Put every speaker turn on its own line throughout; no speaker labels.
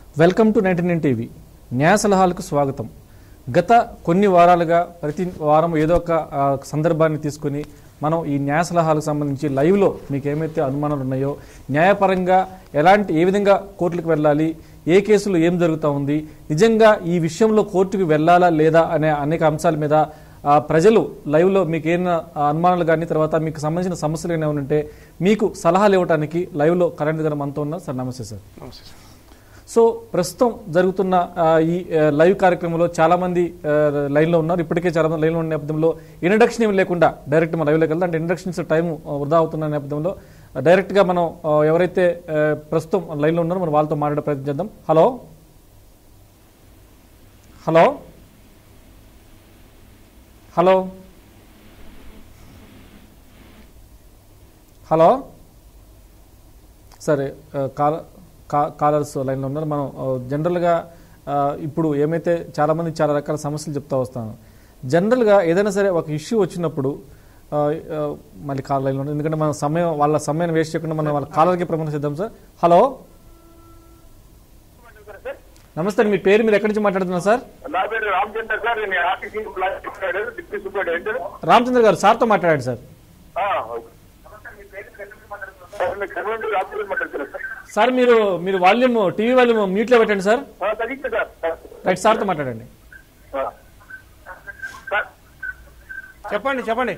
Welcome to ninety nine TV న్యాయ సలహాలకు స్వాగతం గత కొన్ని వారాలుగా ప్రతి వారం ఏదో ఒక ఆ, సందర్భాన్ని తీసుకొని మనం ఈ న్యాయ సలహాలకు సంబంధించి లైవ్లో మీకు ఏమైతే అనుమానాలు ఉన్నాయో న్యాయపరంగా ఎలాంటి ఏ విధంగా కోర్టులకు వెళ్ళాలి ఏ కేసులో ఏం జరుగుతూ ఉంది నిజంగా ఈ విషయంలో కోర్టుకు వెళ్ళాలా లేదా అనే అనేక అంశాల మీద ఆ, ప్రజలు లైవ్లో మీకు ఏమైనా అనుమానాలు కానీ తర్వాత మీకు సంబంధించిన సమస్యలు ఏమైనా ఉంటే మీకు సలహాలు ఇవ్వడానికి లైవ్లో కరెంట్ గారు మనతో ఉన్నారు సార్ నమస్తే సార్
నమస్తే సార్
సో ప్రస్తుతం జరుగుతున్న ఆ, ఈ ఆ, లైవ్ కార్యక్రమంలో చాలా మంది ఆ, లైన్లో ఉన్నారు ఇప్పటికే చాలా మంది లైన్లో ఉన్న నేపథ్యంలో ఇంట్రడక్షన్ ఏమి లేకుండా డైరెక్ట్ మన లైవ్లోకి వెళ్తాం అంటే ఇంట్రడక్షన్స్ టైం వృధా అవుతున్న నేపథ్యంలో ఆ, డైరెక్ట్గా మనం ఆ, ఎవరైతే ఆ, ప్రస్తుతం లైన్లో ఉన్నారో మనం వాళ్ళతో మాట్లాడే ప్రయత్నం చేద్దాం హలో హలో హలో హలో సరే ఆ, కాల కా- కాలర్స్ లైన్లో ఉన్నారు మనం ఆ, జనరల్గా ఆ, ఇప్పుడు ఏమైతే చాలామంది చాలా రకాల సమస్యలు చెప్తా వస్తాను జనరల్గా ఏదైనా సరే ఒక ఇష్యూ వచ్చినప్పుడు ఆ, ఆ, మళ్ళీ కాల్ లైన్లో ఉన్నారు ఎందుకంటే మన సమయం వాళ్ళ సమయాన్ని వేస్ట్ చేయకుండా మనం వాళ్ళ కాలర్కి ప్రమాణం చేద్దాం సార్ హలో నమస్తే అండి, మీ పేరు మీరు ఎక్కడి నుంచి మాట్లాడుతున్నారు సార్
నా పేరు రామచంద్ర సార్ నేను RTC deputy superintendent
Ramachandra garu సార్తో మాట్లాడాడు సార్
ఆ, సార్ నేను కర్నూలు నుంచి రామచంద్ర మాట్లాడుతున్నాను సార్
సార్ మీరు మీరు వాల్యూమ్ టీవీ వాల్యూమ్ మ్యూట్లో పెట్టండి సార్
ఆ, తగ్గించండి సార్ సార్.
రైట్ సార్తో మాట్లాడండి
ఆ. సార్
చెప్పండి చెప్పండి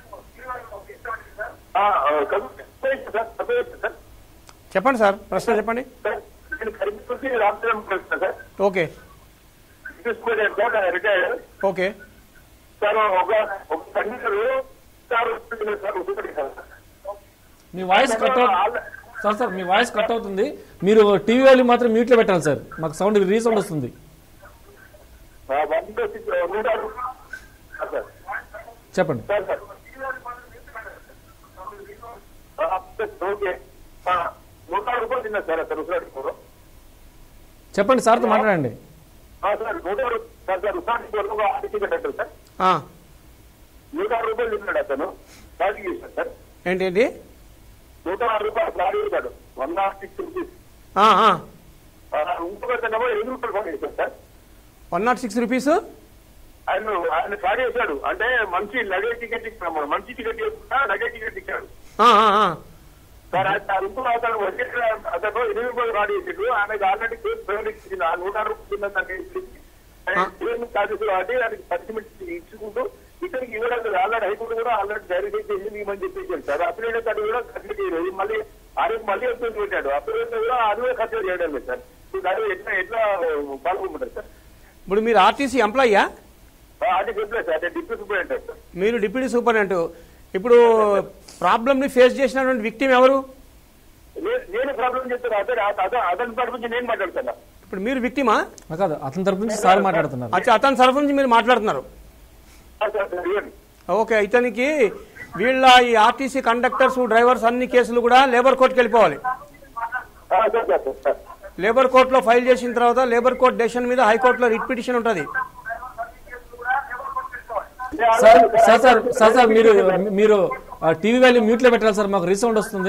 ఆ, ఆ, కర్నూలు సార్ కర్నూలు సార్
చెప్పండి సార్ ప్రశ్న చెప్పండి
సార్ నేను కర్నూలు నుంచి రామచంద్ర మాట్లాడుతున్నాను sir
okay
deputy superintendent sir నేను రిటైర్డ్
ఓకే
సార్ ఒక ఒక కండక్టర్ సార్ వస్తుంది సార్ వస్తుంది సార్
మీ వాయిస్ కట్ అవుతుంది సార్ సార్ మీ వాయిస్ కట్ అవుతుంది మీరు టీవీ వాల్యూమ్ మాత్రం మ్యూట్లో పెట్టాలి సార్ మాకు సౌండ్ రీసౌండ్ వస్తుంది
ఆ, వన్ టూ సిక్స్ నూట ఆరు. ఆ, సార్
చెప్పండి
సార్ సార్ ఆ, ఓకే ఆ, నూట ఆరు రూపాయలు తిన్నా సార్ అతను ఉసిరాడు
చెప్పండి సార్తో మాట్లాడండి
సార్ నూట ఆరు సార్ సార్ ఉసిరాడు ఒక ఆర్టీసీ కండక్టర్ సార్
ఆ,
నూట ఆరు రూపాయలు తిన్నాడు అతను గాడి చేశాడు సార్
ఏంటి ఏంటి
నూట ఆరు రూపాయలు గాడి చేశాడు వన్ నాట్ సిక్స్ రూపీస్
ఆ, ఆ.
ఇంకొక అతనేమో ఎనిమిది రూపాయలు ఫోన్ చేశాడు sir
one not six rupees
ఆయన ఆయన గాడి చేశాడు అంటే మంచి లగేజ్ టికెట్ ఇచ్చాము మంచి టికెట్ చేసుకుంటా లగేజ్ టికెట్ ఇచ్చాడు
ఆ, ఆ, ఆ.
సార్ ఆ ఇంకో అతను వచ్చే అతను ఎనిమిది రూపాయలు రాడి చేసాడు ఆయనకు ఆల్రెడీ కేసు పేరు ఇచ్చింది ఆ నూట ఆరు రూపాయలు కింద నాకు ఇచ్చింది ఆయన చార్జెస్ కాబట్టి దానికి పర్మిట్ ఇచ్చుకుంటూ ఇతనికి ఇవ్వడం లేదు ఆల్రెడీ హైకోర్టు కూడా ఆల్రెడీ డైరెక్ట్ చేసి ఇవ్వమని చెప్పేసి సార్ అప్లైడ్ కార్డు కూడా ఖర్చు చేయలేదు మళ్ళీ ఆరు మళ్ళీ ఎప్పుడు పెట్టాడు అప్లైడ్ కూడా అది కూడా ఖర్చు చేయడం లేదు సార్ ఇప్పుడు దాని ఎట్లా ఎట్లా పాల్గొంటారు సార్
ఇప్పుడు మీరు ఆర్టీసీ ఎంప్లాయీయా
అది చెప్పలేదు సార్ అదే డిప్యూటీ సూపరింటెండెంట్ సార్
మీరు డిప్యూటీ సూపరింటెండెంట్ ఇప్పుడు ప్రాబ్లమ్ని ఫేస్ చేసినటువంటి విక్టిమ్ ఎవరు
నే- నేను ప్రాబ్లం చెప్తాను అదే అతను అతని తరఫు నుంచి నేను మాట్లాడుతున్నా
ఇప్పుడు మీరు విక్టిమా
ఆ కాదు అతని తరపు నుంచి సార్ మాట్లాడుతున్నారు
అచ్చా అతని తరఫు నుంచి మీరు మాట్లాడుతున్నారు
సార్ సార్ సార్ ఇవ్వండి
ఓకే ఇతనికి వీళ్ళ ఈ ఆర్టీసీ కండక్టర్స్ డ్రైవర్స్ అన్ని కేసులు కూడా లేబర్ కోర్టుకి వెళ్ళిపోవాలి
ఆ, sir sir sir sir
labour కోర్టులో ఫైల్ చేసిన తర్వాత లేబర్ కోర్ట్ డెసిషన్ మీద హైకోర్టులో రిట్ పిటిషన్ ఉంటుంది
sir sir sir sir sir మీరు మీరు టీవీ వాల్యూమ్ మ్యూట్లో పెట్టాలి సార్ మాకు రీసౌండ్ వస్తుంది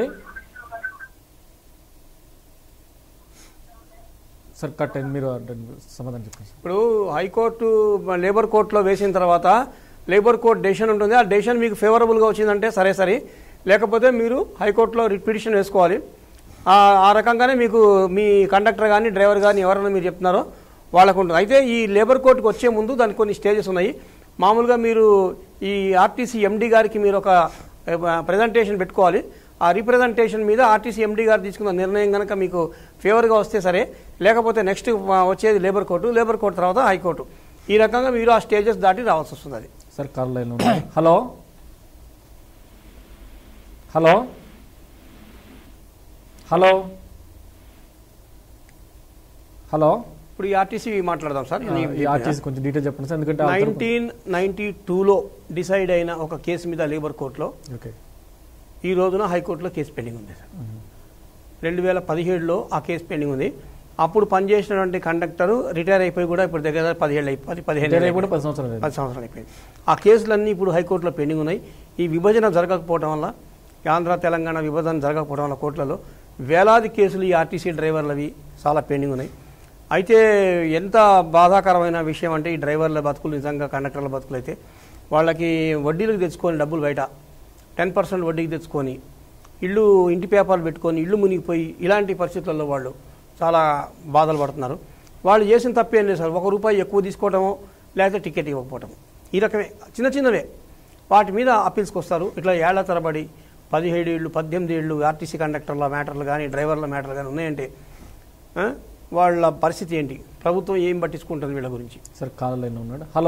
సార్ కట్ అయింది మీరు సమాధానం చెప్పండి సార్
ఇప్పుడు హైకోర్టు లేబర్ కోర్టులో వేసిన తర్వాత లేబర్ కోర్ట్ డెసిషన్ ఉంటుంది ఆ డెసిషన్ మీకు ఫేవరబుల్గా వచ్చిందంటే సరే సరే లేకపోతే మీరు హైకోర్టులో రిట్ పిటిషన్ వేసుకోవాలి ఆ ఆ రకంగానే మీకు మీ కండక్టర్ కానీ డ్రైవర్ కానీ ఎవరైనా మీరు చెప్తున్నారో వాళ్ళకు ఉంటుంది అయితే ఈ లేబర్ కోర్టుకు వచ్చే ముందు దానికి కొన్ని స్టేజెస్ ఉన్నాయి మామూలుగా మీరు ఈ ఆర్టీసీ ఎండి గారికి మీరు ఒక ప్రజెంటేషన్ పెట్టుకోవాలి ఆ రిప్రజెంటేషన్ మీద ఆర్టీసీ ఎండి గారు తీసుకున్న నిర్ణయం కనుక మీకు ఫేవర్గా వస్తే సరే లేకపోతే నెక్స్ట్ వచ్చేది లేబర్ కోర్టు లేబర్ కోర్టు తర్వాత హైకోర్టు ఈ రకంగా మీరు ఆ స్టేజెస్ దాటి రావాల్సి వస్తుంది అది
సార్ కాల్ లైన్ ఉన్నారు హలో హలో హలో హలో
ఇప్పుడు ఈ ఆర్టీసీ మాట్లాడదాం సార్
ఈ ఆర్టీసీ కొంచెం డీటెయిల్ చెప్పండి సార్ ఎందుకంటే అవతల-
నైన్టీన్ నైన్టీ టూలో డిసైడ్ అయిన ఒక కేసు మీద లేబర్ కోర్టులో
ఓకే
ఈ రోజున హైకోర్టులో కేసు పెండింగ్ ఉంది సార్ రెండు వేల పదిహేడులో ఆ కేసు పెండింగ్ ఉంది అప్పుడు పనిచేసినటువంటి కండక్టర్ రిటైర్ అయిపోయి కూడా ఇప్పుడు దగ్గర దగ్గర పదిహేడు అయిపోయి పది పదిహేను
రిటైర్
ఏళ్ళు
అయిపోయి పది సంవత్సరాలు అయింది.
పది సంవత్సరాలు అయిపోయింది ఆ కేసులన్నీ ఇప్పుడు హైకోర్టులో పెండింగ్ ఉన్నాయి ఈ విభజన జరగకపోవడం వల్ల ఈ ఆంధ్ర తెలంగాణ విభజన జరగకపోవడం వల్ల కోర్టులలో వేలాది కేసులు ఈ ఆర్టీసీ డ్రైవర్లవి చాలా పెండింగ్ ఉన్నాయి అయితే ఎంత బాధాకరమైన విషయం అంటే ఈ డ్రైవర్ల బతుకులు నిజంగా కండక్టర్ల బతుకులు అయితే వాళ్ళకి వడ్డీలకు తెచ్చుకొని డబ్బులు బయట టెన్ పర్సెంట్ వడ్డీకి తెచ్చుకొని ఇల్లు ఇంటి పేపర్లు పెట్టుకొని ఇల్లు మునిగిపోయి ఇలాంటి పరిస్థితుల్లో వాళ్ళు చాలా బాధలు పడుతున్నారు వాళ్ళు చేసిన తప్పేం లేదు సార్ ఒక రూపాయి ఎక్కువ తీసుకోవడమో లేకపోతే టికెట్ ఇవ్వకపోవటం ఈ రకమే చిన్న చిన్నవే వాటి మీద అప్పీల్స్కి వస్తారు ఇట్లా ఏళ్ల తరబడి పదిహేడు ఏళ్ళు పద్దెనిమిది ఏళ్ళు ఆర్టీసీ కండక్టర్ల మ్యాటర్లు కానీ డ్రైవర్ల మ్యాటర్లు కానీ ఉన్నాయంటే ఆ, వాళ్ళ పరిస్థితి ఏంటి ప్రభుత్వం ఏం పట్టించుకుంటుంది వీళ్ళ గురించి
సార్ కాల్ లైన్ ఉన్నాడు హలో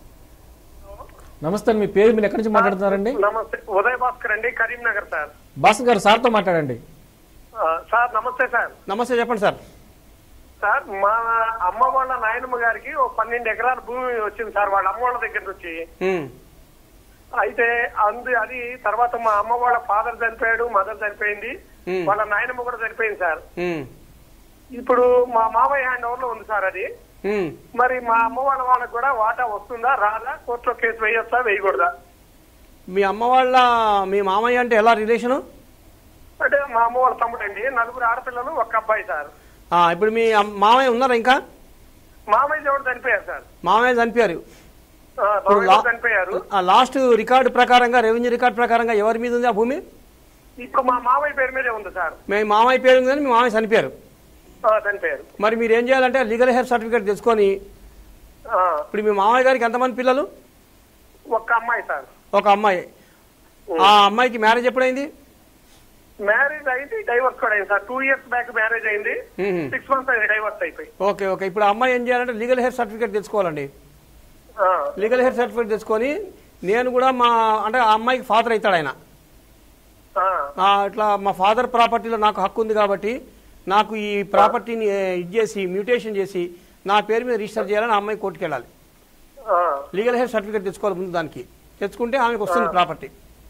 నమస్తే అండి మీ పేరు మీరు ఎక్కడి నుంచి మాట్లాడుతున్నారండి
నమస్తే ఉదయ్ భాస్కర్ అండి కరీంనగర్ సార్
భాస్కర్ గారు సార్తో మాట్లాడండి
ఆ, సార్ నమస్తే సార్
నమస్తే చెప్పండి సార్
సార్ మా అమ్మ వాళ్ళ నాయనమ్మ గారికి ఓ పన్నెండు ఎకరాల భూమి వచ్చింది సార్ వాళ్ళ అమ్మ వాళ్ళ దగ్గర నుంచి
ఉమ్,
అయితే అందు అది తర్వాత మా అమ్మ వాళ్ళ ఫాదర్ చనిపోయాడు మదర్ చనిపోయింది
Hmm.
వాళ్ళ నాయనమ్మ కూడా చనిపోయింది సార్
ఉమ్,
ఇప్పుడు మా మామయ్య హ్యాండ్ ఓవర్ లో ఉంది సార్ అది
ఉమ్.
మరి మా అమ్మ వాళ్ళ వాళ్ళకి కూడా వాటా వస్తుందా రాదా కోర్టులో కేసు వేయొచ్చా వేయకూడదా
మీ అమ్మ వాళ్ళ మీ మామయ్య అంటే ఎలా రిలేషను
అంటే మా అమ్మ వాళ్ళ తమ్ముడు అండి నలుగురు ఆడపిల్లలు ఒక అబ్బాయి సార్
ఆ, ఇప్పుడు మీ అమ్- మామయ్య ఉన్నారా ఇంకా
మామయ్య ఎవరు చనిపోయారు సార్
మామయ్య చనిపోయారు
ఆ,
ఇప్పుడు
మామయ్య
లా-
చనిపోయారు
ఆ, లాస్ట్ రికార్డు ప్రకారంగా రెవెన్యూ రికార్డు ప్రకారంగా ఎవరి మీద ఉంది ఆ భూమి
ఇప్పుడు మా మామయ్య పేరు మీదే ఉంది సార్
మీ మామయ్య పేరు ఉందని మీ మామయ్య చనిపోయారు
ఆ, చనిపోయారు
మరి మీరు ఏం చేయాలంటే లీగల్ హెయిర్ సర్టిఫికేట్ తెచ్చుకొని
ఆ,
ఇప్పుడు మీ మామయ్య గారికి ఎంతమంది పిల్లలు
ఒక్క అమ్మాయి సార్
ఒక అమ్మాయి ఆ అమ్మాయికి మ్యారేజ్ ఎప్పుడైంది
మ్యారేజ్ అయింది డైవర్స్ కూడా అయింది sir two years back marriage అయింది
మ్మ్.
సిక్స్ మంత్స్ అయింది డైవర్స్ అయిపోయి
ఓకే ఓకే ఇప్పుడు ఆ అమ్మాయి ఏం చేయాలంటే లీగల్ హెయిర్ సర్టిఫికేట్ తెచ్చుకోవాలండి
ఆ,
లీగల్ హెయిర్ సర్టిఫికేట్ తెచ్చుకొని నేను కూడా మా అంటే ఆ అమ్మాయికి ఫాదర్ అవుతాడు ఆయన
ఆ,
ఆ, ఇట్లా మా ఫాదర్ ప్రాపర్టీలో నాకు హక్కు ఉంది కాబట్టి నాకు ఈ ప్రాపర్టీని ఏ, ఇది చేసి మ్యూటేషన్ చేసి నా పేరు మీద రిజిస్టర్ చేయాలని ఆ అమ్మాయి కోర్టుకు వెళ్ళాలి
ఆ.
లీగల్ హెయిర్ సర్టిఫికేట్ తెచ్చుకోవాలి ముందు దానికి తెచ్చుకుంటే ఆమెకు వస్తుంది ప్రాపర్టీ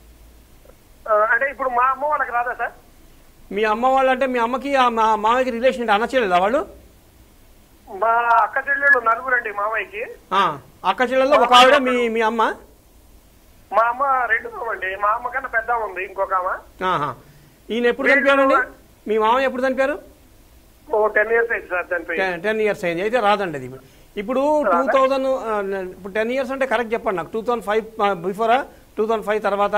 ఆ, అంటే ఇప్పుడు మా అమ్మ వాళ్ళకి రాదా సార్
మీ అమ్మ వాళ్ళు అంటే మీ అమ్మకి ఆ మా మామయ్యకి రిలేషన్ అంటే అనచేయలేదా వాళ్ళు
మా అక్క చెల్లెళ్ళు నలుగురు అండి మామయ్యకి
ఆ, అక్క చెల్లెల్లో ఒక ఆవిడ మీ మీ అమ్మ
మా అమ్మ రెండు అండి మా అమ్మ కన్నా పెద్ద ఉంది ఇంకొక ఆమె
ఆహా. ఈయన ఎప్పుడు చనిపోయారండి మీ మామయ్య ఎప్పుడు చనిపోయారు
ఓ టెన్ ఇయర్స్ అయింది సార్ చనిపోయి
టెన్ ఇయర్స్ అయింది అయితే రాదండి అది ఇప్పుడు టూ థౌజండ్ ఇప్పుడు టెన్ ఇయర్స్ అంటే కరెక్ట్ చెప్పండి నాకు టూ థౌసండ్ ఫైవ్ బిఫోరా టూ థౌసండ్ ఫైవ్ తర్వాత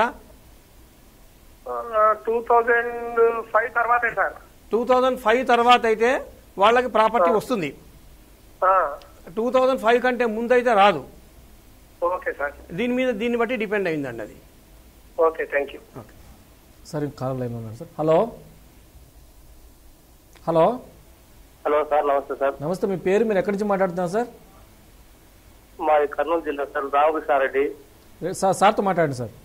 టూ థౌజండ్ ఫైవ్ తర్వాతే సార్
టూ థౌజండ్ ఫైవ్ తర్వాత అయితే వాళ్ళకి ప్రాపర్టీ వస్తుంది
ఆ,
టూ థౌజండ్ ఫైవ్ కంటే ముందు అయితే రాదు
ఓకే సార్
దీని మీద దీన్ని బట్టి డిపెండ్ అయిందండి అది
okay thank you
sir call line ఉన్నాడు sir hello hello
hello sir నమస్తే సార్
నమస్తే మీ పేరు మీరు ఎక్కడి నుంచి మాట్లాడుతున్నారు సార్
మాది కర్నూలు జిల్లా సార్ రామకృష్ణారెడ్డి
ఏ, సార్ సార్తో మాట్లాడండి సార్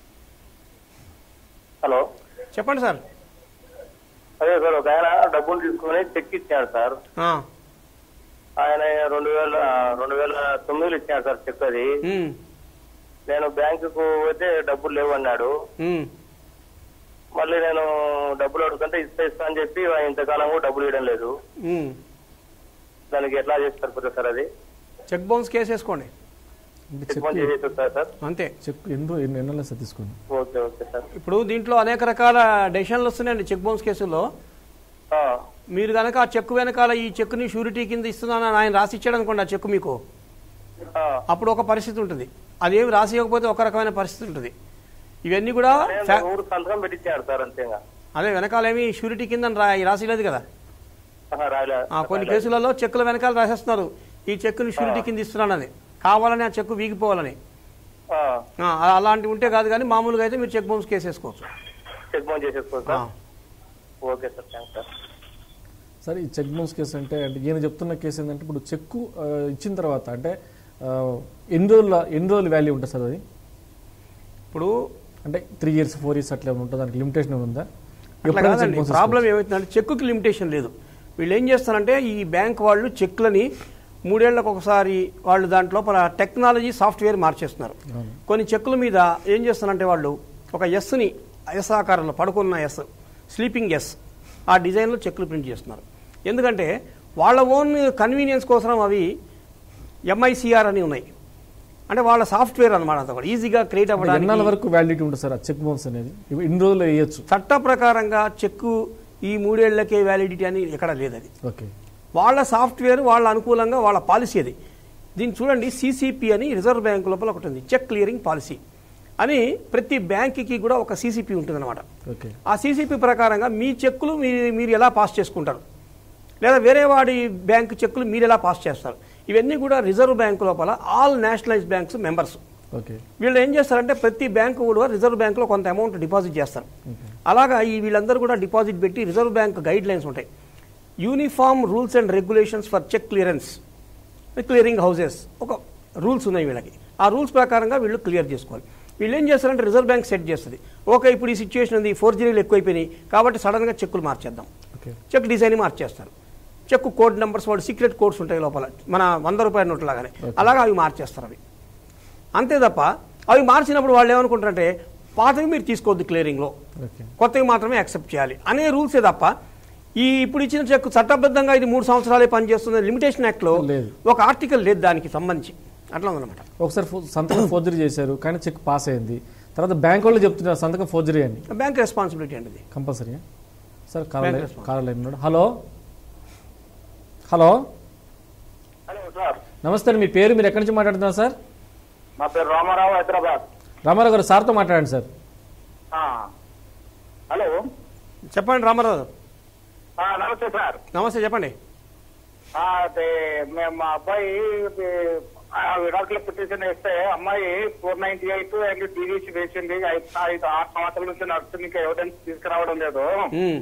హలో
చెప్పండి సార్
అదే సార్ ఒక ఆయన డబ్బులు తీసుకుని చెక్ ఇచ్చాడు సార్
ఆ,
ఆయన రెండు వేల రెండు వేల తొమ్మిదిలో ఇచ్చాడు సార్ చెక్ అది
ఉమ్,
నేను బ్యాంకుకు పోతే డబ్బులు లేవు అన్నాడు
ఉమ్.
మళ్ళీ నేను డబ్బులు అడుగుతుంటే ఇస్తా ఇస్తా అని చెప్పి ఆయన ఇంతకాలం కూడా డబ్బులు ఇవ్వడం లేదు
ఉమ్.
దానికి ఎట్లా చేసి సరిపోతుంది సార్ అది
చెక్ బౌన్స్ కేసు వేసుకోండి
అంటే
చెక్
చెక్
మంచి చేసి వస్తారు సార్
అంతే
చెక్ ఎన్నో ఎన్ని ఎన్నెల సార్ తీసుకోండి
ఓకే ఓకే సార్
ఇప్పుడు దీంట్లో అనేక రకాల డెసిషన్లు వస్తున్నాయండి చెక్ బౌన్స్ కేసుల్లో
ఆ,
మీరు కనుక ఆ చెక్ వెనకాల ఈ చెక్ని షూరిటీ కింద ఇస్తున్నానని ఆయన రాసి ఇచ్చాడు అనుకోండి ఆ చెక్ మీకు
ఆ.
అప్పుడు ఒక పరిస్థితి ఉంటుంది అదేమి రాసి ఇవ్వకపోతే ఒక రకమైన పరిస్థితి ఉంటుంది ఇవన్నీ కూడా
నేను
ఫ్యా-
ఊరు సంతకం పెట్టించాడు సార్ అంతేగా
అదే వెనకాలేమి షూరిటీ కింద రా రాసిలేదు కదా
ఆహా, రాయలే
ఆ, కొన్ని కేసులలో చెక్కుల వెనకాల రాసేస్తున్నారు ఈ చెక్కుని షూరిటీ కింద ఇస్తున్నానని కావాలని ఆ చెక్కు వీగిపోవాలని
ఆ,
ఆ, అలాంటివి ఉంటే కాదు కానీ మామూలుగా అయితే మీరు చెక్ బౌన్స్ కేసు వేసుకోవచ్చు
చెక్ బౌన్స్ చేసేసుకోండి
ఆ.
Sir okay sir thanks sir
sir ఈ చెక్ బౌన్స్ కేసు అంటే అంటే ఈయన చెప్తున్న కేసు ఏంటంటే ఇప్పుడు చెక్కు ఆ, ఇచ్చిన తర్వాత అంటే ఆ, ఎన్ని రోజుల ఎన్ని రోజుల వాల్యూ ఉంటుంది సార్ అది
ఇప్పుడు
అంటే త్రీ ఇయర్స్ ఫోర్ ఇయర్స్ అట్లా ఏమైనా ఉంటుంది దానికి లిమిటేషన్ ఏముందా
అట్లా
ఎప్పుడైనా
కాదండి
check bounce
ప్రాబ్లం ఏమవుతుందంటే చెక్కుకి లిమిటేషన్ లేదు వీళ్ళు ఏం చేస్తారంటే ఈ బ్యాంక్ వాళ్ళు చెక్లని మూడేళ్లకు ఒకసారి వాళ్ళు దాంట్లో టెక్నాలజీ సాఫ్ట్వేర్ మార్చేస్తున్నారు
అవును.
కొన్ని చెక్కుల మీద ఏం చేస్తారంటే వాళ్ళు ఒక ఎస్ని ఎస్ ఆకారంలో పడుకున్న ఎస్ స్లీపింగ్ ఎస్ ఆ డిజైన్లో చెక్కులు ప్రింట్ చేస్తున్నారు ఎందుకంటే వాళ్ళ ఓన్ కన్వీనియన్స్ కోసం అవి ఎంఐసిఆర్ అని ఉన్నాయి అంటే వాళ్ళ సాఫ్ట్వేర్ అనమాట అంతా కూడా ఈజీగా క్రియేట్
అంటే ఎన్నాళ్ళ
అవ్వడానికి
వరకు వ్యాలిడిటీ ఉంటుంది సార్ ఆ చెక్ బౌన్స్ అనేది ఇవి ఇన్ని రోజులు వేయచ్చు
చట్ట ప్రకారంగా చెక్కు ఈ మూడేళ్లకే వ్యాలిడిటీ అని ఎక్కడ లేదు అది
ఓకే
వాళ్ళ సాఫ్ట్వేర్ వాళ్ళ అనుకూలంగా వాళ్ళ పాలసీ అది దీన్ని చూడండి సీసీపీ అని రిజర్వ్ బ్యాంక్ లోపల ఒకటి ఉంది చెక్ క్లియరింగ్ పాలసీ అని ప్రతి బ్యాంక్కి కూడా ఒక సీసీపీ ఉంటుందన్నమాట
ఓకే
ఆ సీసీపీ ప్రకారంగా మీ చెక్కులు మీరు మీరు ఎలా పాస్ చేసుకుంటారు లేదా వేరే వాడి బ్యాంకు చెక్కులు మీరు ఎలా పాస్ చేస్తారు ఇవన్నీ కూడా రిజర్వ్ బ్యాంక్ లోపల all nationalise banks members
okay
వీళ్ళు ఏం చేస్తారంటే ప్రతి బ్యాంకు కూడా రిజర్వ్ బ్యాంకులో కొంత అమౌంట్ డిపాజిట్ చేస్తారు అలాగా ఈ వీళ్ళందరూ కూడా డిపాజిట్ పెట్టి రిజర్వ్ బ్యాంక్ గైడ్ లైన్స్ ఉంటాయి uniform rules and regulations for cheque clearance clearing houses ఒక రూల్స్ ఉన్నాయి వీళ్ళకి ఆ రూల్స్ ప్రకారంగా వీళ్ళు క్లియర్ చేసుకోవాలి వీళ్ళు ఏం చేస్తారంటే రిజర్వ్ బ్యాంక్ సెట్ చేస్తుంది ఓకే ఇప్పుడు ఈ సిచ్యువేషన్ ఉంది ఫోర్జరీలు ఎక్కువైపోయినాయి కాబట్టి సడన్గా చెక్కులు మార్చేద్దాం
ఓకే
చెక్ డిజైన్ మార్చేస్తారు చెక్ కోడ్ నెంబర్స్ వాడు సీక్రెట్ కోడ్స్ ఉంటాయి లోపల మన వంద రూపాయల నోట్ లాగానే అలాగా అవి మార్చేస్తారు అవి అంతే తప్ప అవి మార్చినప్పుడు వాళ్ళు ఏమనుకుంటారంటే పాతవి మీరు తీసుకోవద్దు క్లియరింగ్లో
ఓకే
కొత్తవి మాత్రమే యాక్సెప్ట్ చేయాలి అనే రూల్సే తప్ప ఈ ఇప్పుడు ఇచ్చిన చెక్ చట్టబద్ధంగా ఇది మూడు సంవత్సరాలే పనిచేస్తుంది లిమిటేషన్ యాక్ట్లో
లేదు.
ఒక ఆర్టికల్ లేదు దానికి సంబంధించి అట్లా ఉందన్నమాట
ఒకసారి ఫో- సంతకం ఫోర్జరీ చేశారు కానీ చెక్ పాస్ అయింది తర్వాత బ్యాంక్ వాళ్ళు చెప్తున్నారు సంతకం ఫోర్జరీ అని
బ్యాంక్ రెస్పాన్సిబిలిటీ అండి ఇది
compulsory sir call
Bank
line
response.
Call line ఉన్నాడు హలో హలో
హలో సార్
నమస్తే అండి మీ పేరు మీరు ఎక్కడి నుంచి మాట్లాడుతున్నారు సార్
నా పేరు రామారావు హైదరాబాద్
రామారావు గారు సార్తో మాట్లాడండి సార్
ఆ. హలో
చెప్పండి రామారావు
ఆ, నమస్తే సార్
నమస్తే చెప్పండి
ఆ, అదే మేము మా అబ్బాయి ఇది, ఆ, విడాకుల పిటిషన్ వేస్తే అమ్మాయి four ninety eight and TVC వేసింది ఐదు ఐదు ఆరు సంవత్సరాల నుంచి నడుస్తుంది ఇంకా ఎవిడెన్స్ తీసుకురావడం లేదు
ఉమ్.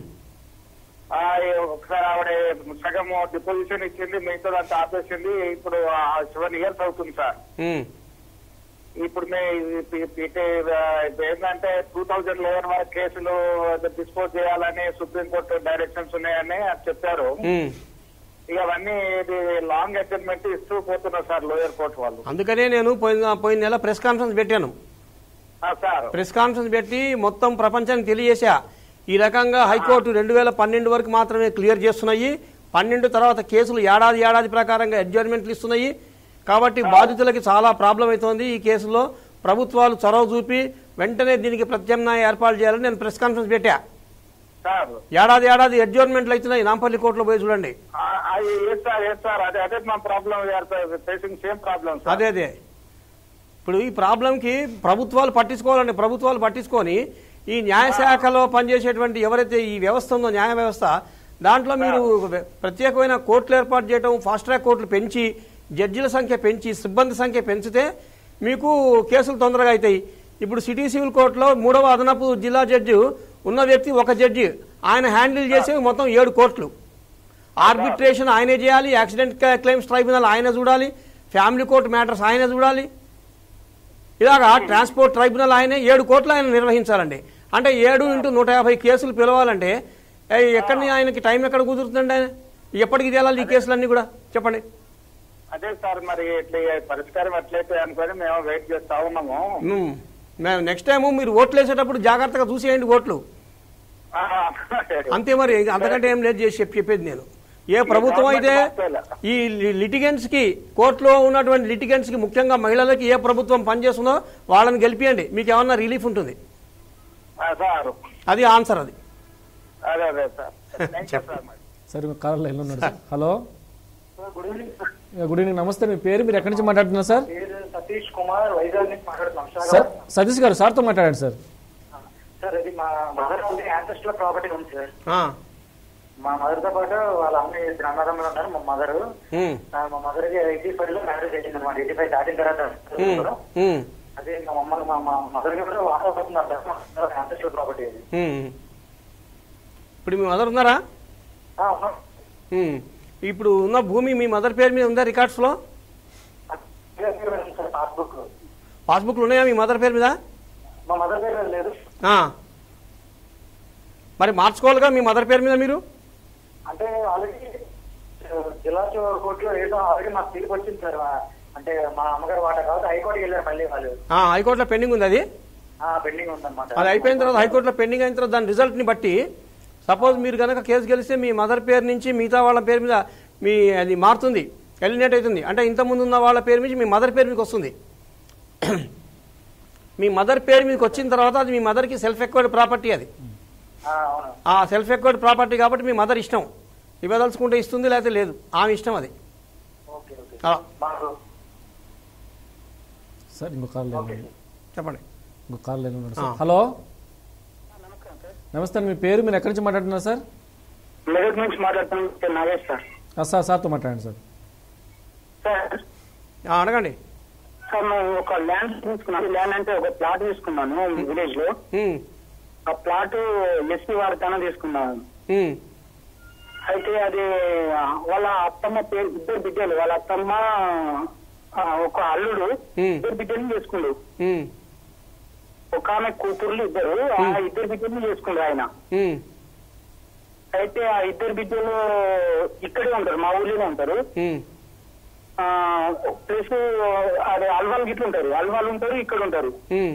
ఆ, ఒకసారి ఆవిడ సగం డిపోజిషన్ ఇచ్చింది మిగతా అంతా ఆపేసింది ఇప్పుడు సెవెన్ ఇయర్స్ అవుతుంది సార్
ఉమ్.
ఇప్పుడు మే ఇ- ఇ- ఇటు, ఆ, ఇప్పుడు ఏంటంటే టూ థౌజండ్ లెవెన్ వరకు కేసులు డిస్పోజ్ చేయాలని సుప్రీంకోర్టు డైరెక్షన్స్ ఉన్నాయని అది చెప్పారు
ఉమ్.
ఇక అవన్నీ ఇది లాంగ్ అడ్జస్ట్మెంట్ ఇస్తూ పోతున్నారు సార్ లోయర్ కోర్టు వాళ్ళు
అందుకనే నేను పోయిన పోయిన నెల ప్రెస్ కాన్ఫరెన్స్ పెట్టాను
ఆ, సార్
ప్రెస్ కాన్ఫరెన్స్ పెట్టి మొత్తం ప్రపంచానికి తెలియజేశా ఈ రకంగా హైకోర్టు రెండు వేల పన్నెండు వరకు మాత్రమే క్లియర్ చేస్తున్నాయి పన్నెండు తర్వాత కేసులు ఏడాది ఏడాది ప్రకారంగా అడ్జర్మెంట్లు ఇస్తున్నాయి కాబట్టి బాధితులకి చాలా ప్రాబ్లం అవుతోంది ఈ కేసులో ప్రభుత్వాలు చొరవ చూపి వెంటనే దీనికి ప్రత్యామ్నాయ ఏర్పాటు చేయాలని నేను ప్రెస్ కాన్ఫరెన్స్ పెట్టా
సార్
ఏడాది ఏడాది అడ్జర్మెంట్లు అవుతున్నాయి నాంపల్లి కోర్టులో పోయి చూడండి
ఆ, అది ఎస్ సార్ ఎస్ సార్ అదే అదే మా problem facing same problem sir
అదే అదే ఇప్పుడు ఈ ప్రాబ్లంకి ప్రభుత్వాలు పట్టించుకోవాలండి ప్రభుత్వాలు పట్టించుకొని ఈ న్యాయశాఖలో పనిచేసేటువంటి ఎవరైతే ఈ వ్యవస్థ ఉందో న్యాయ వ్యవస్థ దాంట్లో మీరు ప్రత్యేకమైన కోర్టులు ఏర్పాటు చేయడం ఫాస్ట్ ట్రాక్ కోర్టులు పెంచి జడ్జిల సంఖ్య పెంచి సిబ్బంది సంఖ్య పెంచితే మీకు కేసులు తొందరగా అవుతాయి ఇప్పుడు సిటీ సివిల్ కోర్టులో మూడవ అదనపు జిల్లా జడ్జి ఉన్న వ్యక్తి ఒక జడ్జి ఆయన హ్యాండిల్ చేసేవి మొత్తం ఏడు కోర్టులు ఆర్బిట్రేషన్ ఆయనే చేయాలి యాక్సిడెంట్ క్లెయిమ్స్ ట్రైబ్యునల్ ఆయన చూడాలి ఫ్యామిలీ కోర్టు మ్యాటర్స్ ఆయన చూడాలి ఇలాగా ట్రాన్స్పోర్ట్ ట్రైబ్యునల్ ఆయనే ఏడు కోట్లు ఆయన నిర్వహించాలండి అంటే ఏడు ఇంటూ నూట యాభై కేసులు పిలవాలంటే ఏ, ఎక్కడిని ఆయనకి టైం ఎక్కడ కుదురుతుందండి ఆయన ఎప్పటికి తేలాలి ఈ కేసులన్నీ కూడా చెప్పండి
అదే సార్ మరి ఇట్లా ఈ పరిష్కారం ఎట్లయితే అనుకొని మేము వెయిట్ చేస్తా ఉన్నాము
మ్మ్. మేము నెక్స్ట్ టైం మీరు ఓట్లు వేసేటప్పుడు జాగ్రత్తగా చూసేయండి ఓట్లు
ఆ,
అంతే మరి అంతకంటే ఏం లేదు చేసి చెప్పి చెప్పేది నేను ఏ ప్రభుత్వం అయితే ఈ లిటిగెంట్స్ కి కోర్టులో ఉన్నటువంటి లిటిగెంట్స్ కి ముఖ్యంగా మహిళలకి ఏ ప్రభుత్వం పనిచేస్తుందో వాళ్ళని గెలిపియండి మీకు ఏమన్నా రిలీఫ్ ఉంటుంది
ఆ, సార్
అది ఆన్సర్ అది
అదే అదే సార్ థ్యాంక్ యూ సార్ మరి
సార్ కాల్ లైన్లో ఉన్నాడు sir hello
good evening sir
good evening నమస్తే మీ పేరు మీరు ఎక్కడి నుంచి మాట్లాడుతున్నారు సార్
పేరు సతీష్ కుమార్ వైజాగ్ నుంచి మాట్లాడుతున్నాం
సార్
సార్
సతీష్ గారు సార్తో మాట్లాడండి సార్
సార్ ఇది మా మదర్ ఉంది యాన్సెస్టర్ ప్రాపర్టీ ఉంది సార్
ఆ,
మా మదర్ తో పాటు వాళ్ళ అమ్మాయి ఇద్దరు అన్నదమ్ములు ఉన్నారు మా మదర్
ఉమ్,
మా మదర్ కి ఎయిటీ ఫైవ్ లో మ్యారేజ్ అయింది అనమాట ఎయిటీ ఫైవ్ దాటిన తర్వాత
ఉమ్, ఉమ్,
అదే మా మమ్మల్ని మా మా మదర్ కి కూడా వాడవుతున్నారు సార్ యాన్సెస్టర్ ప్రాపర్టీ అది
ఉమ్. ఇప్పుడు మీ మదర్ ఉన్నారా
ఆ, ఉన్నాం.
ఉమ్. ఇప్పుడు ఉన్న భూమి మీ మదర్ పేరు మీద ఉందా రికార్డ్స్లో
ఇదే పేరు ఉంది సార్ పాస్బుక్
పాస్బుక్లు ఉన్నాయా మీ మదర్ పేరు మీద
మా మదర్ పేరు మీద లేదు
ఆ. మరి మార్చుకోవాలిగా మీ మదర్ పేరు మీద మీరు
అంటే ఆల్రెడీ జిల్లా కోర్టులో ఏదో ఆల్రెడీ మాకు తీర్పు వచ్చింది సార్ అంటే మా అమ్మగారు వాట కాబట్టి హైకోర్టుకి వెళ్ళారు మళ్ళీ వాళ్ళు
ఆ, హైకోర్టులో పెండింగ్ ఉంది అది
పెండింగ్ ఉందన్నమాట
అది అయిపోయిన తర్వాత హైకోర్టులో పెండింగ్ అయిన తర్వాత దాని రిజల్ట్ని బట్టి సపోజ్ మీరు కనుక కేసు గెలిస్తే మీ మదర్ పేరు నుంచి మిగతా వాళ్ళ పేరు మీద మీ అది మారుతుంది ఎలినేట్ అవుతుంది అంటే ఇంతకుముందు ఉన్న వాళ్ళ పేరు నుంచి మీ మదర్ పేరు మీకు వస్తుంది మీ మదర్ పేరు మీదకి వచ్చిన తర్వాత అది మీ మదర్కి సెల్ఫ్ ఎక్వర్డ్ ప్రాపర్టీ అది
ఆ, అవును
ఆ సెల్ఫ్ ఎక్వర్డ్ ప్రాపర్టీ కాబట్టి మీ మదర్ ఇష్టం ఇవ్వదలుచుకుంటే ఇస్తుంది లేకపోతే లేదు ఆమె ఇష్టం అది
ఓకే ఓకే
అలా
మాకు
సార్ ఇంకో కాల్ లైన్ ఉంది.
చెప్పండి
ఇంకో కాల్ లైన్ ఉన్నాడు
ఆ.
సార్ హలో నమస్తే అండి మీ పేరు మీరు ఎక్కడి నుంచి మాట్లాడుతున్నారు సార్
మెదక్ నుంచి మాట్లాడుతున్నాను నాగేష్ సార్
ఆ, సార్ సార్తో మాట్లాడండి సార్
సార్
ఆ, అడగండి
సార్ మేము ఒక ల్యాండ్ తీసుకున్నాను ల్యాండ్ అంటే ఒక ప్లాట్ తీసుకున్నాను విలేజ్ లో
ఉమ్,
ఆ ప్లాట్ ఎస్పీ వారితోనే తీసుకున్నాను
ఉమ్,
అయితే అది ఆ, వాళ్ళ అత్తమ్మ పేరు ఇద్దరు బిడ్డలు వాళ్ళ అత్తమ్మ ఆ, ఒక అల్లుడు
Hmm.
ఇద్దరు బిడ్డలు చేసుకుండు
ఉమ్,
ఒక ఆమె కూతుర్లు ఇద్దరు ఆ ఇద్దరు బిడ్డలు చేసుకుండు ఆయన
ఉమ్,
అయితే ఆ ఇద్దరు బిడ్డలు ఇక్కడే ఉంటారు మా ఊళ్ళోనే ఉంటారు
ఉమ్,
ఆ, ప్లస్ అదే అల్వాల్ గిట్లు ఉంటారు అల్వాల్ ఉంటారు ఇక్కడ ఉంటారు
ఉమ్,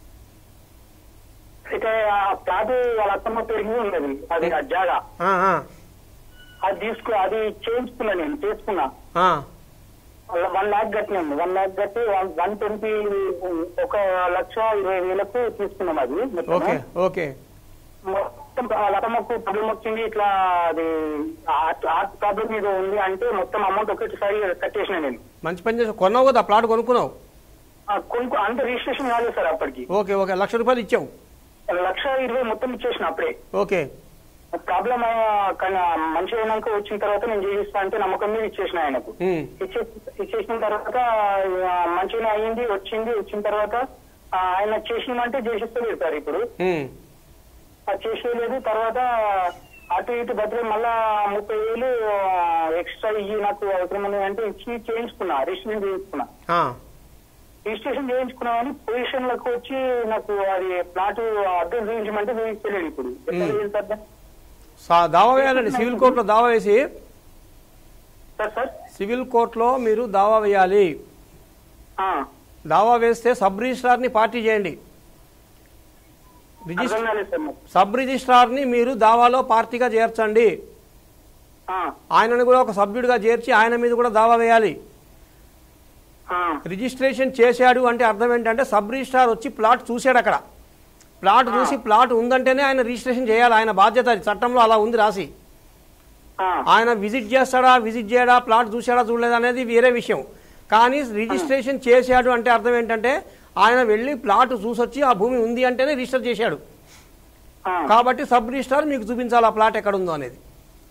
అయితే ఆ ప్లాట్ వాళ్ళ అత్తమ్మ పేరు మీద ఉన్నది అది ఆ జాగా
ఆ, ఆ,
అది తీసుకు అది చేయించుకున్నా నేను చేసుకున్నా
ఆ,
వన్ లాక్ కట్టినాము వన్ లాక్ కట్టి వన్ ట్వంటీ ఒక లక్ష ఇరవై వేలకు తీసుకున్నాం అది మొత్తము.
ఓకే ఓకే
మొత్తం వాళ్ళ అత్తమ్మకు ప్రాబ్లం వచ్చింది ఇట్లా అది హార్ట్ ప్రాబ్లం మీద ఉంది అంటే మొత్తం అమౌంట్ ఒకటిసారి కట్టేసిన నేను
మంచి పని చేసావు కొన్నావు కదా ప్లాట్ కొనుక్కున్నావు
ఆ, కొనుక్కో అంత రిజిస్ట్రేషన్ కాలేదు సార్ అప్పటికి
ఓకే ఓకే లక్ష రూపాయలు ఇచ్చావు
లక్ష ఇరవై మొత్తం ఇచ్చేసిన అప్పుడే
ఓకే
ప్రాబ్లం కానీ మంచి అయినాక వచ్చిన తర్వాత నేను చేయిస్తా అంటే నమ్మకం మీద ఇచ్చేసిన ఆయనకు
ఉమ్,
ఇచ్చే ఇచ్చేసిన తర్వాత ఆ, మంచిగానే అయ్యింది వచ్చింది వచ్చిన తర్వాత ఆ, ఆయన చేసినమంటే చేసిస్తలేదు సార్ ఇప్పుడు
ఉమ్,
అది చేసేయలేదు తర్వాత అటు ఇటు బతికి మళ్ళా ముప్పై వేలు ఎక్స్ట్రా ఇయ్యి నాకు అవసరం ఉంది అంటే ఇచ్చి చేయించుకున్నా రిజిస్ట్రేషన్ చేయించుకున్నా
ఆ,
రిజిస్ట్రేషన్ చేయించుకున్నా కానీ పొజిషన్ లకు వచ్చి నాకు అది ప్లాట్ అద్దె చూపించమంటే చూపించలేదు ఇప్పుడు ఎట్లా
మ్మ్.
చేయాలి సార్
సా- దావా వేయాలండి సివిల్ కోర్టులో దావా వేసి
సార్ సార్
సివిల్ కోర్టులో మీరు దావా వేయాలి
ఆ,
దావా వేస్తే సబ్ రిజిస్ట్రార్ని పార్టీ చేయండి
అర్థం
రిజిస్టర్
కాలేదు సార్ నాకు.
సబ్ రిజిస్ట్రార్ని మీరు దావాలో పార్టీగా చేర్చండి
ఆ,
ఆయనను కూడా ఒక సభ్యుడిగా చేర్చి ఆయన మీద కూడా దావా వేయాలి
ఆ,
రిజిస్ట్రేషన్ చేశాడు అంటే అర్థం ఏంటంటే సబ్ రిజిస్ట్రార్ వచ్చి ప్లాట్ చూశాడు అక్కడ ప్లాట్ చూసి ప్లాట్ ఉందంటేనే ఆయన రిజిస్ట్రేషన్ చేయాలి ఆయన బాధ్యత అది చట్టంలో అలా ఉంది రాసి
ఆ,
ఆయన విజిట్ చేస్తాడా విజిట్ చేయడా ప్లాట్ చూశాడా చూడలేదా అనేది వేరే విషయం కానీ రిజిస్ట్రేషన్ చేశాడు అంటే అర్థం ఏంటంటే ఆయన వెళ్ళి ప్లాట్ చూసొచ్చి ఆ భూమి ఉంది అంటేనే రిజిస్టర్ చేశాడు
ఆ,
కాబట్టి సబ్ రిజిస్ట్రార్ మీకు చూపించాలి ఆ ప్లాట్ ఎక్కడ ఉందో అనేది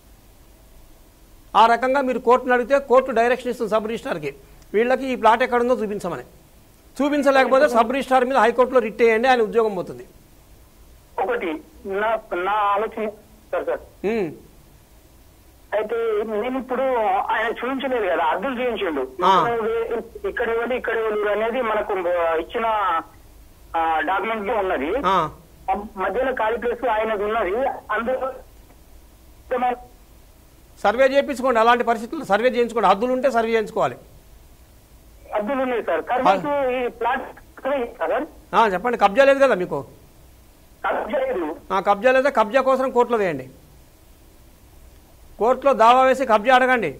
ఆ రకంగా మీరు కోర్టును అడిగితే కోర్టు డైరెక్షన్ ఇస్తుంది సబ్ రిజిస్ట్రార్కి వీళ్ళకి ఈ ప్లాట్ ఎక్కడ ఉందో చూపించమని చూపించలేకపోతే సబ్ రిజిస్ట్రార్ మీద హైకోర్టులో రిట్ చేయండి ఆయన ఉద్యోగం పోతుంది
ఒకటి నా నా ఆలోచన సార్ సార్
ఉమ్,
అయితే నేను ఇప్పుడు ఆయన చూపించలేదు కదా అర్థం చేయించిండు
ఆ.
ఇక్కడ ఇవ్వండి ఇక్కడ ఇవ్వండి అనేది మనకు ఇచ్చిన డాక్యుమెంట్ లో ఉన్నది
ఆ,
ఆ మధ్యలో ఖాళీ ప్లేస్ ఆయనది ఉన్నది అందులో
సర్వే చేయించుకోండి అలాంటి పరిస్థితుల్లో సర్వే చేయించుకోండి హద్దులు ఉంటే సర్వే చేయించుకోవాలి
అద్దులు ఉన్నాయి సార్ తర్వాత ఈ ప్లాట్ సార్
ఆ, చెప్పండి కబ్జా లేదు కదా మీకు
కబ్జా లేదు
ఆ, కబ్జా లేదా కబ్జా కోసం కోర్టులో వేయండి కోర్టులో దావా వేసి కబ్జా అడగండి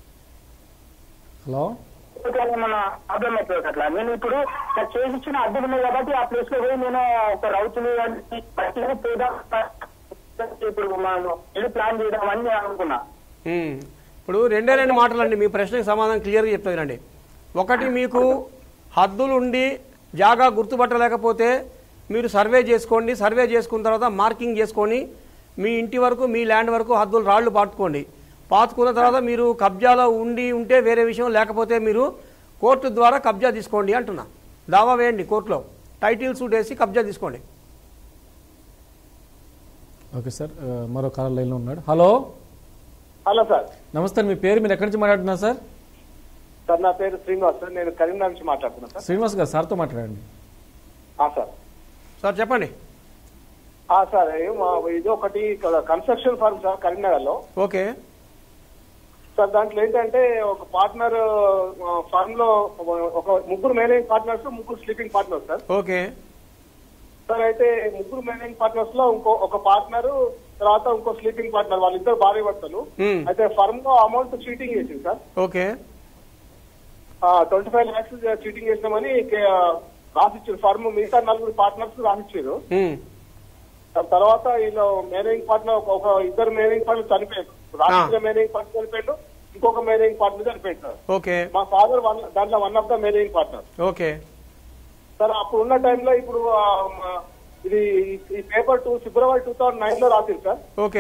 హలో
మన ప్రాబ్లం అవుతుంది అట్లా నేను ఇప్పుడు నాకు చేసి ఇచ్చిన అద్దెలు ఉన్నాయి కాబట్టి ఆ ప్లేస్ లో పోయి నేను ఒక రౌతులు అన్ని బట్టలు పోదాం ఇప్పుడు మనం ఇల్లు ప్లాన్ చేద్దామని నేను అనుకున్నా
ఉమ్. ఇప్పుడు రెండే రెండు మాటలండి మీ ప్రశ్నకి సమాధానం క్లియర్గా చెప్తానండి ఒకటి మీకు హద్దులు ఉండి జాగా గుర్తుపట్టలేకపోతే మీరు సర్వే చేసుకోండి సర్వే చేసుకున్న తర్వాత మార్కింగ్ చేసుకొని మీ ఇంటి వరకు మీ ల్యాండ్ వరకు హద్దులు రాళ్లు పాతుకోండి పాతుకున్న తర్వాత మీరు కబ్జాలో ఉండి ఉంటే వేరే విషయం లేకపోతే మీరు కోర్టు ద్వారా కబ్జా తీసుకోండి అంటున్నా దావా వేయండి కోర్టులో టైటిల్ సూట్ వేసి కబ్జా తీసుకోండి
ఓకే సార్ ఆ, మరో కాల్ లైన్లో ఉన్నాడు హలో
హలో సార్
నమస్తే అండి మీ పేరు మీరు ఎక్కడి నుంచి మాట్లాడుతున్నారు సార్
సార్ నా పేరు శ్రీనివాస్ సార్ నేను కరీంనగర్ నుంచి మాట్లాడుతున్నా సార్
శ్రీనివాస్ గారు సార్తో మాట్లాడండి
ఆ, సార్
సార్ చెప్పండి
ఆ, సార్ ఏ మా- ఇది ఒకటి కన్స్ట్రక్షన్ ఫర్మ్ సార్ కరీంనగర్ లో
ఓకే
సార్ దాంట్లో ఏంటంటే ఒక పార్ట్నర్ ఫర్మ్ లో ఒక ముగ్గురు మేనేజింగ్ పార్ట్నర్స్ ముగ్గురు sleeping partners sir
okay
sir అయితే ముగ్గురు మేనేజింగ్ పార్ట్నర్స్ లో ఇంకో ఒక పార్ట్నర్ తర్వాత ఇంకో స్లీపింగ్ పార్ట్నర్ వాళ్ళిద్దరు భార్య భర్తలు
Hmm.
అయితే ఫర్మ్ లో అమౌంట్ చీటింగ్ చేసింది sir
okay
twenty five lakhs cheating చేసినామని కే- రాసిచ్చారు ఫర్మ్ మిగతా నలుగురు పార్ట్నర్స్ రాసిచ్చారు
ఉమ్.
దాని తర్వాత వీళ్ళు మేనేజింగ్ పార్ట్నర్ ఒక- ఒక ఇద్దరు మేనేజింగ్ పార్ట్నర్ చనిపోయారు రాష్ట్రీయ మేనేజింగ్ పార్ట్నర్ చనిపోయిండు ఇంకొక మేనేజింగ్ పార్ట్నర్ చనిపోయింది సార్
ఓకే
మా ఫాదర్ వన్ దాంట్లో one of the managing partner
okay
sir అప్పుడు ఉన్న టైంలో ఇప్పుడు ఆ, మ- ఇది ఈ paper two February two thousand nine లో రాసింది సార్
ఓకే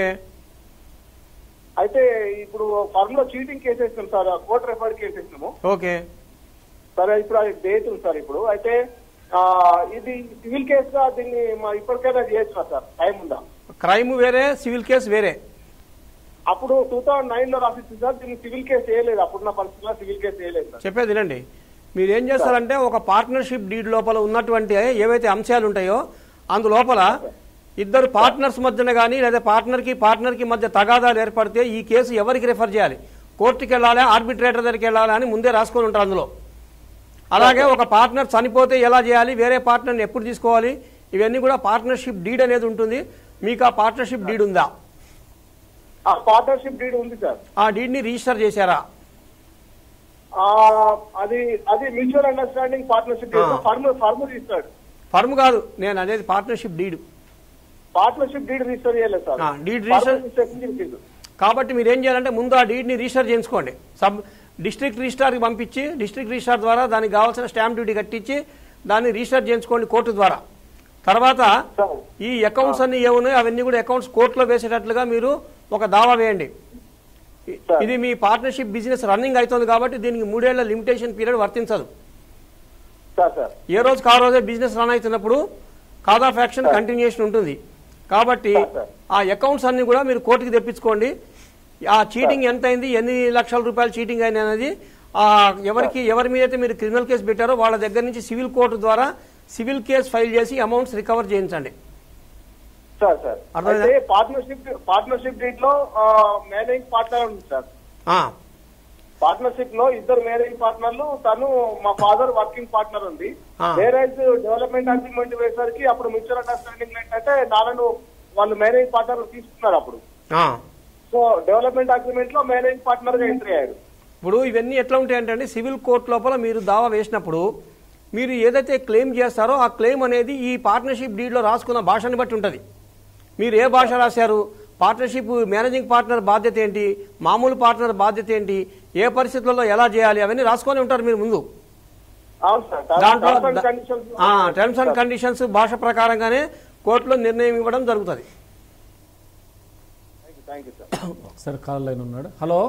అయితే ఇప్పుడు ఫర్మ్ లో చీటింగ్ కేసు వేసినాం సార్ కోర్టు రెఫర్ కేసు వేసినాము
ఓకే
సరే ఇప్పుడు అది డేట్ ఉంది సార్ ఇప్పుడు అయితే ఆ, ఇది సివిల్ కేసుగా దీన్ని మా ఇప్పటికైనా చేయొచ్చు సార్ టైం ఉందా
క్రైమ్ వేరే సివిల్ కేసు వేరే
అప్పుడు టూ థౌసండ్ నైన్ లో రాసిచ్చింది సార్ దీన్ని సివిల్ కేసు చేయలేదు అప్పుడున్న పరిస్థితుల్లో సివిల్ కేసు చేయలేదు సార్
చెప్పేది వినండి మీరు ఏం చేస్తారంటే ఒక పార్ట్నర్షిప్ డీడ్ లోపల ఉన్నటువంటి ఏవైతే అంశాలు ఉంటాయో అందులోపల ఇద్దరు పార్ట్నర్స్ మధ్యన కానీ లేదా పార్ట్నర్కి పార్ట్నర్కి మధ్య తగాదాలు ఏర్పడితే ఈ కేసు ఎవరికి రిఫర్ చేయాలి కోర్టుకి వెళ్ళాలి ఆర్బిట్రేటర్ దగ్గరికి వెళ్ళాలి అని ముందే రాసుకొని ఉంటారు అందులో అలాగే ఒక పార్ట్నర్ చనిపోతే ఎలా చేయాలి వేరే పార్ట్నర్ని ఎప్పుడు తీసుకోవాలి ఇవన్నీ కూడా పార్ట్నర్షిప్ డీడ్ అనేది ఉంటుంది మీకు ఆ పార్ట్నర్షిప్ డీడ్ ఉందా
ఆ పార్ట్నర్షిప్ డీడ్ ఉంది సార్
ఆ డీడ్ని రిజిస్టర్ చేశారా
ఆ, అది అది మ్యూచువల్ అండర్స్టాండింగ్ పార్ట్నర్షిప్
ఆ.
ఫర్మ్ ఫర్మ్ రిజిస్టర్డ్
ఫర్మ్ కాదు నేను అనేది partnership deed
partnership deed register చేయలేదు సార్
ఆ, deed
Firm
register-
registration చేసిండు.
కాబట్టి మీరు ఏం చేయాలంటే ముందు ఆ డీడ్ని రిజిస్టర్ చేయించుకోండి సబ్ డిస్ట్రిక్ట్ రిజిస్టార్కి పంపించి డిస్ట్రిక్ట్ రిజిస్టార్ ద్వారా దానికి కావాల్సిన స్టాంప్ డ్యూటీ కట్టించి దాన్ని రిజిస్టర్ చేయించుకోండి కోర్టు ద్వారా తర్వాత
సార్
ఈ అకౌంట్స్ అన్ని ఏమున్నాయో అవన్నీ కూడా అకౌంట్స్ కోర్టులో వేసేటట్లుగా మీరు ఒక దావా వేయండి ఇ-
సార్.
ఇది మీ పార్ట్నర్షిప్ బిజినెస్ రన్నింగ్ అవుతుంది కాబట్టి దీనికి మూడేళ్ల లిమిటేషన్ పీరియడ్ వర్తించదు
సార్ సార్
ఏ రోజుకి ఆ రోజే బిజినెస్ రన్ అవుతున్నప్పుడు కాజ్ ఆఫ్ యాక్షన్ కంటిన్యూషన్ ఉంటుంది కాబట్టి
సార్, సార్.
ఆ అకౌంట్స్ అన్ని కూడా మీరు కోర్టుకి తెప్పించుకోండి ఆ చీటింగ్ ఎంత అయింది ఎన్ని లక్షల రూపాయలు చీటింగ్ అయింది అనేది ఆ ఎవరికి ఎవరి మీద అయితే మీరు క్రిమినల్ కేసు పెట్టారో వాళ్ళ దగ్గర నుంచి సివిల్ కోర్టు ద్వారా సివిల్ కేసు ఫైల్ చేసి అమౌంట్స్ రికవర్ చేయించండి
సార్ సార్
అర్థమైందా?
అయితే పార్ట్నర్షిప్ పార్ట్నర్షిప్ డీట్ లో మేనేజింగ్ పార్ట్నర్ ఉంది సార్
ఆ,
పార్ట్నర్షిప్ లో ఇద్దరు మేనేజింగ్ పార్ట్నర్లు తను మా ఫాదర్ వర్కింగ్ పార్ట్నర్ ఉంది
ఆ.
వేరే డెవలప్మెంట్ అగ్రిమెంట్ వేసరికి అప్పుడు మ్యూచువల్ అండర్స్టాండింగ్ ఏంటంటే నాలను వాళ్ళు మేనేజింగ్ పార్ట్నర్ తీసుకున్నారు అప్పుడు
ఆ.
సో డెవలప్మెంట్ అగ్రిమెంట్ లో మేనేజింగ్ పార్ట్నర్ గా ఎంట్రీ అయ్యాడు
ఇప్పుడు ఇవన్నీ ఎట్లా ఉంటాయి అంటే సివిల్ కోర్టు లోపల మీరు దావా వేసినప్పుడు మీరు ఏదైతే క్లెయిమ్ చేస్తారో ఆ క్లెయిమ్ అనేది ఈ పార్ట్నర్షిప్ డీడ్లో రాసుకున్న భాషని బట్టి ఉంటుంది మీరు ఏ భాష రాశారు పార్ట్నర్షిప్ మేనేజింగ్ పార్ట్నర్ బాధ్యత ఏంటి మామూలు పార్ట్నర్ బాధ్యత ఏంటి ఏ పరిస్థితులలో ఎలా చేయాలి అవన్నీ రాసుకొని ఉంటారు మీరు ముందు
అవును సార్
దాంట్లో
terms and conditions
terms and conditions భాష ప్రకారంగానే కోర్టులో నిర్ణయం ఇవ్వడం జరుగుతుంది
థ్యాంక్ యూ సార్
ఒకసారి కాల్ లైన్ ఉన్నాడు హలో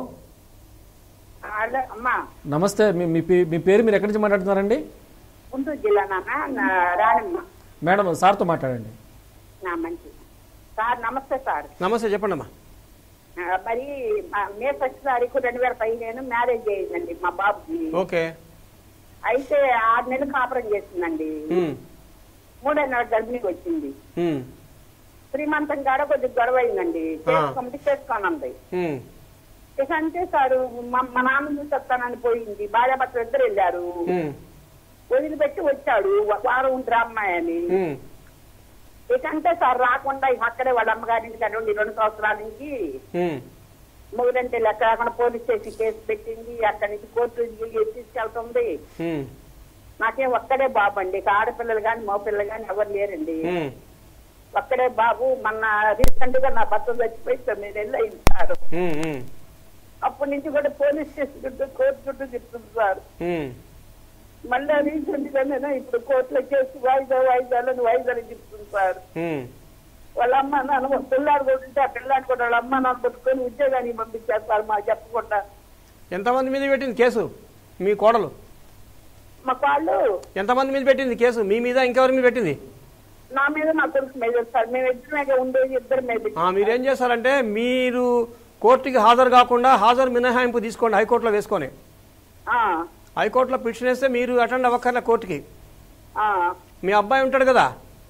హలో అమ్మా
నమస్తే మీ మీ పే- మీ పేరు మీరు ఎక్కడి నుంచి మాట్లాడుతున్నారండి
గుంటూరు జిల్లా నాన్న నా రాణమ్మ
మేడం సార్తో మాట్లాడండి
నా మంచి సార్ నమస్తే సార్
నమస్తే చెప్పండి అమ్మా
ఆ, మరి మా మే ఫస్ట్ తారీఖు రెండు వేల పదిహేను మ్యారేజ్ అయ్యిందండి మా బాబుకి
ఓకే
అయితే ఆరు నెలలు కాపురం చేసిందండి
ఉమ్,
మూడో నెల గర్భిణికి వచ్చింది
ఉమ్,
శ్రీమంతం కాడ కొద్దిగా గొడవ అయిందండి చేసుకోమంటే చేసుకోనంది
ఉమ్,
ఇక అంతే సార్ మా మా నాన్న చూసి వస్తానని పోయింది భార్యాభర్తలు ఇద్దరు వెళ్ళారు
ఉమ్,
వదిలిపెట్టి వచ్చాడు వా- వారం ఉంటురా అమ్మాయి అని
ఉమ్,
ఇక అంతే సార్ రాకుండా ఇక అక్కడే వాళ్ళ అమ్మగారింటికి అటువంటి రెండు సంవత్సరాల నుంచి
ఉమ్,
మొగుడంటే లెక్క రాకుండా పోలీస్ స్టేషన్ కేసు పెట్టింది అక్కడి నుంచి కోర్టు తీసుకెళ్తుంది
ఉమ్,
నాకేం ఒక్కడే బాబు అండి ఇక ఆడపిల్లలు కానీ మగ పిల్లలు కానీ ఎవరు లేరండి
ఉమ్,
ఒక్కడే బాబు మొన్న రీసెంట్ గా నా భర్త చచ్చిపోయి తొమ్మిది నెలలు అయింది సార్
ఉమ్, ఉమ్,
అప్పటి నుంచి కూడా పోలీస్ స్టేషన్ చుట్టూ కోర్టు చుట్టూ తిప్పుతుంది సార్
ఉమ్.
మళ్ళీ రీసెంట్ గానే ఇప్పుడు కోర్టులో కేసు వాయిదా వాయిదాలని వాయిదాలు తిప్పుతుంది సార్
ఉమ్.
వాళ్ళ అమ్మ నాన్న పిల్లాడు కూడా ఉంటే ఆ పిల్లాడు కూడా వాళ్ళ అమ్మ నాన్న పట్టుకొని ఉద్యోగానికి పంపించారు సార్ మాకు చెప్పకుండా
ఎంతమంది మీద పెట్టింది కేసు మీ కోడలు
మా వాళ్ళు
ఎంతమంది మీద పెట్టింది కేసు మీ మీద ఇంకెవరి మీద పెట్టింది
నా మీద నా కొడుకు మీద సార్ మేము ఇద్దరమే ఉండేది ఇద్దరు మీద
ఆ, మీరేం చేస్తారంటే మీరు కోర్టుకి హాజరు కాకుండా హాజరు మినహాయింపు తీసుకోండి హైకోర్టులో వేసుకొని
ఆ,
హైకోర్టులో పిటిషన్ వేస్తే మీరు అటెండ్ అవ్వక్కర్లే కోర్టుకి
ఆ,
మీ అబ్బాయి ఉంటాడు కదా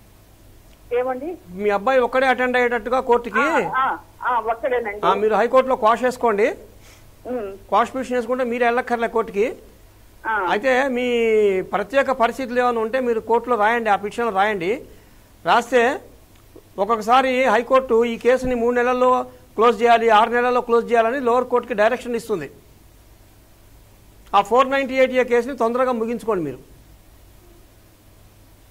ఏమండి
మీ అబ్బాయి ఒక్కడే అటెండ్ అయ్యేటట్టుగా కోర్టుకి
ఆ, ఆ, ఒక్కడేనండి
ఆ, మీరు హైకోర్టులో క్వాష్ వేసుకోండి
ఉమ్,
క్వాష్ పిటిషన్ వేసుకుంటే మీరు వెళ్ళక్కర్లే కోర్టుకి
ఆ,
అయితే మీ ప్రత్యేక పరిస్థితులు ఏమైనా ఉంటే మీరు కోర్టులో రాయండి ఆ పిటిషన్ రాయండి రాస్తే ఒక్కొక్కసారి హైకోర్టు ఈ కేసుని మూడు నెలల్లో క్లోజ్ చేయాలి ఆరు నెలల్లో క్లోజ్ చేయాలని లోవర్ కోర్టుకి డైరెక్షన్ ఇస్తుంది ఆ ఫోర్ నైన్టీ ఎయిట్ ఏ కేసుని తొందరగా ముగించుకోండి మీరు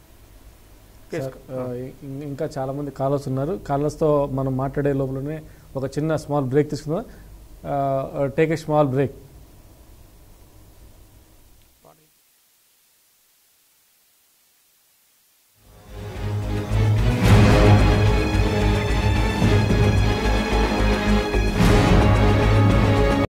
సార్, ఆ, ఇం- ఇంకా చాలా మంది కాలర్స్ ఉన్నారు కాలర్స్ తో మనం మాట్లాడే లోపలనే ఒక చిన్న స్మాల్ బ్రేక్ తీసుకుందాం టేక్ ఏ స్మాల్ బ్రేక్